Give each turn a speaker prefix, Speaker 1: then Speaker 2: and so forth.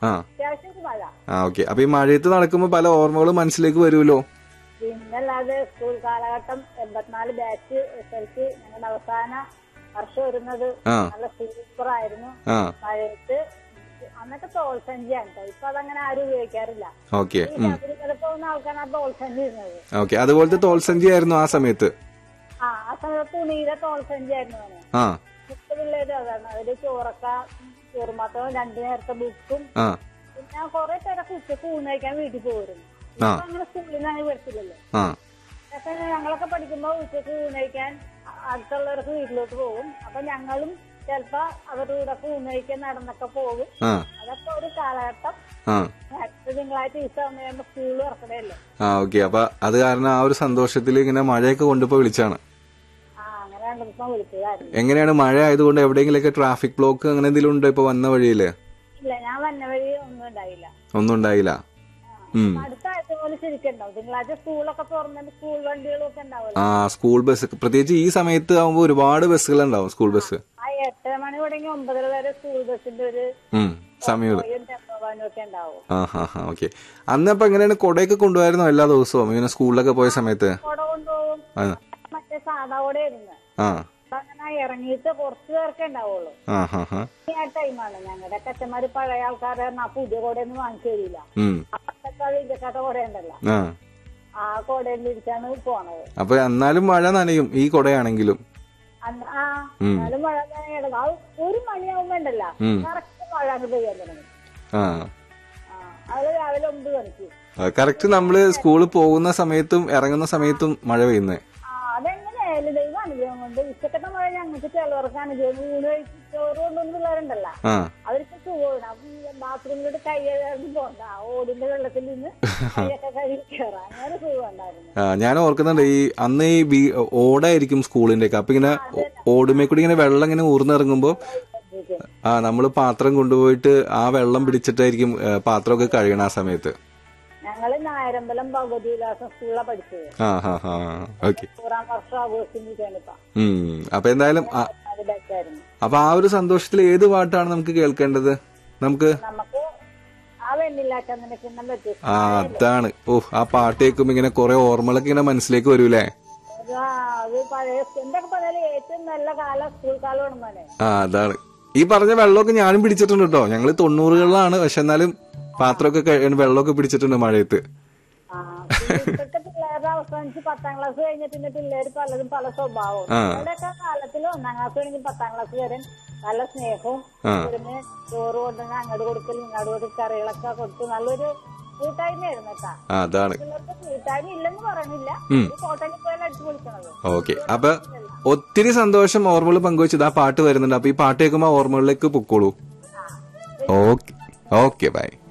Speaker 1: ആ
Speaker 2: അത്യാവശ്യം ഒരു മഴ
Speaker 1: ആ ഓക്കെ അപ്പൊ ഈ മഴയത്ത് നടക്കുമ്പോ പല ഓർമ്മകളും മനസ്സിലേക്ക് വരുമല്ലോ
Speaker 2: പിന്നല്ലാതെ സ്കൂൾ കാലഘട്ടം എൺപത്തിനാല് ബാച്ച് എസ് എൽ സി ഞങ്ങളുടെ അവസാന വർഷം വരുന്നത്
Speaker 1: ആ
Speaker 2: നല്ല സൂപ്പർ ആയിരുന്നു
Speaker 1: ആ
Speaker 2: മഴയത്ത് അന്നൊക്കെ തോൾസഞ്ചിയാണ് കേട്ടോ ഇപ്പൊ അതങ്ങനെ ആരും ഉപയോഗിക്കാറില്ല
Speaker 1: ഓക്കെ
Speaker 2: ഈ ശബരിമല പോകുന്ന ആൾക്കാരാണ് തോൾസഞ്ചി ഇരുന്നത്
Speaker 1: ഓക്കെ അതുപോലത്തെ തോൾസഞ്ചി ആയിരുന്നു ആ സമയത്ത്
Speaker 2: ആ ആ സമയത്ത് തുണിയിലെ തോൾസഞ്ചി ആയിരുന്നു അവന്
Speaker 1: ആ
Speaker 2: മിക്ക പിള്ളേരും അതാണ് അവര് ചോറക്ക ചോറുമാത്രവും രണ്ടു നേരത്തെ ബുക്കും
Speaker 1: ആ
Speaker 2: പിന്നെ കുറെ പേരൊക്കെ ഉച്ചക്ക് ഊണ് കഴിക്കാൻ വീട്ടിൽ പോകുമായിരുന്നു
Speaker 1: ആ.
Speaker 2: ഇപ്പൊ അങ്ങനെ സ്കൂളിൽ നിന്ന് അങ്ങനെ വരത്തില്ലല്ലോ
Speaker 1: ആ
Speaker 2: പക്ഷെ ഞങ്ങളൊക്കെ പഠിക്കുമ്പോ ഉച്ചക്ക് ഊണ് കഴിക്കാൻ അടുത്തുള്ളവർക്ക് വീട്ടിലോട്ട് പോകും അപ്പൊ ഞങ്ങളും ചിലപ്പോ അവരുടെ കൂടെ ഒക്കെ ഊണ് കഴിക്കാൻ നടന്നൊക്കെ പോകും
Speaker 1: ആ
Speaker 2: അതൊക്കെ ഒരു കാലഘട്ടം
Speaker 1: ആ
Speaker 2: അടുത്ത തിങ്കളാഴ്ച ദിവസം കഴിയുമ്പോ സ്കൂളിൽ ഇറക്കണല്ലോ
Speaker 1: ആ ഓക്കെ അപ്പൊ അത് കാരണം ആ ഒരു സന്തോഷത്തിൽ ഇങ്ങനെ മഴയൊക്കെ കൊണ്ടുപോ വിളിച്ചാണ്
Speaker 2: ആ അങ്ങനെ രണ്ടു ദിവസം വിളിച്ചതായിരുന്നു
Speaker 1: എങ്ങനെയാണ് മഴ ആയതുകൊണ്ട് എവിടെയെങ്കിലൊക്കെ ട്രാഫിക് ബ്ലോക്ക് അങ്ങനെ എന്തെങ്കിലും ഉണ്ടോ ഇപ്പൊ വന്ന വഴിയില്
Speaker 2: ഇല്ല ഞാൻ വന്ന വഴി ഒന്നും ഉണ്ടായില്ല
Speaker 1: ഒന്നും ഉണ്ടായില്ല ഉം
Speaker 2: അടുത്ത ആഴ്ച പോലെ ശരിക്കും ഉണ്ടാവും തിങ്കളാഴ്ച സ്കൂളൊക്കെ തുറന്നിട്ട് സ്കൂൾ വണ്ടികളും ഒക്കെ ഉണ്ടാവുമല്ലോ
Speaker 1: ആ സ്കൂൾ ബസ് പ്രത്യേകിച്ച് ഈ സമയത്ത് ആവുമ്പോ ഒരുപാട് ബസ്സുകൾ ഉണ്ടാവും സ്കൂൾ ബസ്
Speaker 2: ആ എട്ടര മണി തുടങ്ങി ഒമ്പതര വരെ സ്കൂൾ ബസിന്റെ ഒരു
Speaker 1: ഉം സമയങ്ങള്
Speaker 2: ടെമ്പോവാനും ഒക്കെ ഉണ്ടാവും
Speaker 1: ആ ഹാ ഹാ ഓക്കെ അന്ന് അപ്പൊ എങ്ങനെയാണ് കൊടയൊക്കെ കൊണ്ടുപോയിരുന്നോ എല്ലാ ദിവസവും ഇങ്ങനെ സ്കൂളിലൊക്കെ പോയ സമയത്ത്
Speaker 2: കുട കൊണ്ടുപോകും
Speaker 1: ആ
Speaker 2: മറ്റേ സാധാ കൂടെ ഇരുന്ന്
Speaker 1: ആ
Speaker 2: അപ്പൊ അങ്ങനെ ഇറങ്ങിയിട്ട് കുറച്ച് പേർക്കേ ഉണ്ടാവുള്ളൂ
Speaker 1: ആ ഹാ ഹാ
Speaker 2: ഈ ആ ടൈമാണ് ഞങ്ങളുടെ അച്ഛന്മാര് പഴയ ആൾക്കാരെ ആ പുതിയ കോടയൊന്നും വാങ്ങിച്ചു തരില്ല
Speaker 1: ഉം
Speaker 2: അപ്പത്തൊക്കെ ഇതൊക്കെ കോട ഉണ്ടല്ലോ
Speaker 1: ആ
Speaker 2: ആ കോടയിൽ പിടിച്ചാണ് പോണത്
Speaker 1: അപ്പൊ എന്നാലും മഴ നനയും ഈ കൊടയാണെങ്കിലും
Speaker 2: അന്ന് ആ എന്നാലും മഴ നനയണം. ആ ഒരു മണിയാവുമ്പോ ഉണ്ടല്ല
Speaker 1: ഉം.
Speaker 2: കറക്റ്റ് മഴ അങ്ങ് പെയ്യാൻ തുടങ്ങി
Speaker 1: ആ
Speaker 2: ആ അത് രാവിലെ ഒമ്പത് മണിക്ക്
Speaker 1: കറക്റ്റ് നമ്മള് സ്കൂളിൽ പോകുന്ന സമയത്തും ഇറങ്ങുന്ന സമയത്തും മഴ പെയ്യുന്നേ
Speaker 2: ആ അതെങ്ങനെയായാലും ദൈവം അനുഗ്രഹം കൊണ്ട് ഉച്ചക്കത്തെ മഴ ഞങ്ങൾക്ക് ചിലവർക്ക് അനുഗ്രഹം ഊണ് കഴിച്ച് ചോറ് കൊണ്ടുവന്ന് പിള്ളേരുണ്ടല്ലോ
Speaker 1: ആ
Speaker 2: അവർക്ക് സുഖമാണ് അപ്പൊ ഈ ബാത്റൂമിലോട്ട് കൈ കഴുകാൻ പോണ്ട ആ ഓടിന്റെ വെള്ളത്തിൽ നിന്ന് കൈയൊക്കെ കഴുകി കയറാം അങ്ങനെ സുഖം ഉണ്ടായിരുന്നു
Speaker 1: ആ, ഞാൻ ഓർക്കുന്നുണ്ട് ഈ അന്ന് ഈ ബി ഓടായിരിക്കും സ്കൂളിന്റെ ഒക്കെ അപ്പൊ ഇങ്ങനെ ഓ- ഓടുമേ കൂടി ഇങ്ങനെ വെള്ളം ഇങ്ങനെ ഊർന്നിറങ്ങുമ്പോ ആ നമ്മള് പാത്രം കൊണ്ടുപോയിട്ട് ആ വെള്ളം പിടിച്ചിട്ടായിരിക്കും ഏ, പാത്രമൊക്കെ കഴുകണ ആ സമയത്ത്
Speaker 2: ഞങ്ങള് നായരമ്പലം ഭഗവതി വിലാസം സ്കൂളിലാണ് പഠിച്ചത്
Speaker 1: ആ ഹാ ഹാ ഓക്കെ
Speaker 2: നൂറാം വർഷം ആഘോഷിച്ചിട്ടാണ് ഇപ്പൊ
Speaker 1: ഉം അപ്പൊ എന്തായാലും ആ-
Speaker 2: അത് ബെറ്റായിരുന്നു
Speaker 1: അപ്പൊ ആ ഒരു സന്തോഷത്തിൽ ഏത് പാട്ടാണ് നമുക്ക് കേൾക്കേണ്ടത് നമുക്ക്
Speaker 2: നമുക്ക് ആ വെണ്ണില്ലാച്ചന്തിന്റെ ചിഹ്നം പറ്റി
Speaker 1: ആ അതാണ് ഓ ആ പാട്ട് കേൾക്കുമ്പോ ഇങ്ങനെ കുറെ ഓർമ്മകളൊക്കെ ഇങ്ങനെ മനസ്സിലേക്ക് വരൂലേ
Speaker 2: അത് ആ, അത് പഴയ എന്തൊക്കെ പറഞ്ഞാലും ഏറ്റവും നല്ല കാലം സ്കൂൾ കാലമാണ് മോനെ
Speaker 1: ആ അതാണ് ഈ പറഞ്ഞ വെള്ളമൊക്കെ ഞാനും പിടിച്ചിട്ടുണ്ട് കേട്ടോ ഞങ്ങള് തൊണ്ണൂറുകളിലാണ് പക്ഷെ എന്നാലും പാത്രമൊക്കെ കഴി- വെള്ളമൊക്കെ പിടിച്ചിട്ടുണ്ട് മഴയത്ത്
Speaker 2: ആ പിന്നെ ഇപ്പോഴത്തെ പിള്ളേരുടെ അവസാനിച്ച് പത്താം ക്ലാസ് കഴിഞ്ഞ പിന്നെ പിള്ളേർ പലതും പല സ്വഭാവവും
Speaker 1: ആ.
Speaker 2: ഞങ്ങളുടെയൊക്കെ കാലത്തിൽ ഒന്നാം ക്ലാസ് കഴിഞ്ഞ് പത്താം ക്ലാസ് വരെ നല്ല സ്നേഹവും
Speaker 1: ആ.
Speaker 2: ഒരുമ ചോറ് കൊണ്ടുവന്ന് അങ്ങോട്ട് കൊടുക്കൽ ഇങ്ങോട്ട് കൊടുക്കൽ കറികളൊക്കെ കൊടുത്ത് നല്ലൊരു കൂട്ടായ്മയായിരുന്നു കേട്ടാ
Speaker 1: ആ അതാണ്
Speaker 2: പിള്ളേർക്ക് കൂട്ടായ്മ ഇല്ലെന്ന് പറയണില്ല
Speaker 1: ഉം.
Speaker 2: ഒരു ഹോട്ടലിൽ പോയാലും അടിച്ചു പൊളിക്കണത്
Speaker 1: ഓക്കെ അപ്പൊ ഒത്തിരി സന്തോഷം ഓർമ്മകൾ പങ്കുവച്ചത് ആ പാട്ട് വരുന്നുണ്ട് അപ്പൊ ഈ പാട്ട് കേൾക്കുമ്പോ ആ ഓർമ്മകളിലേക്ക് പൊക്കോളൂ ഓക്കെ ഓക്കെ ബൈ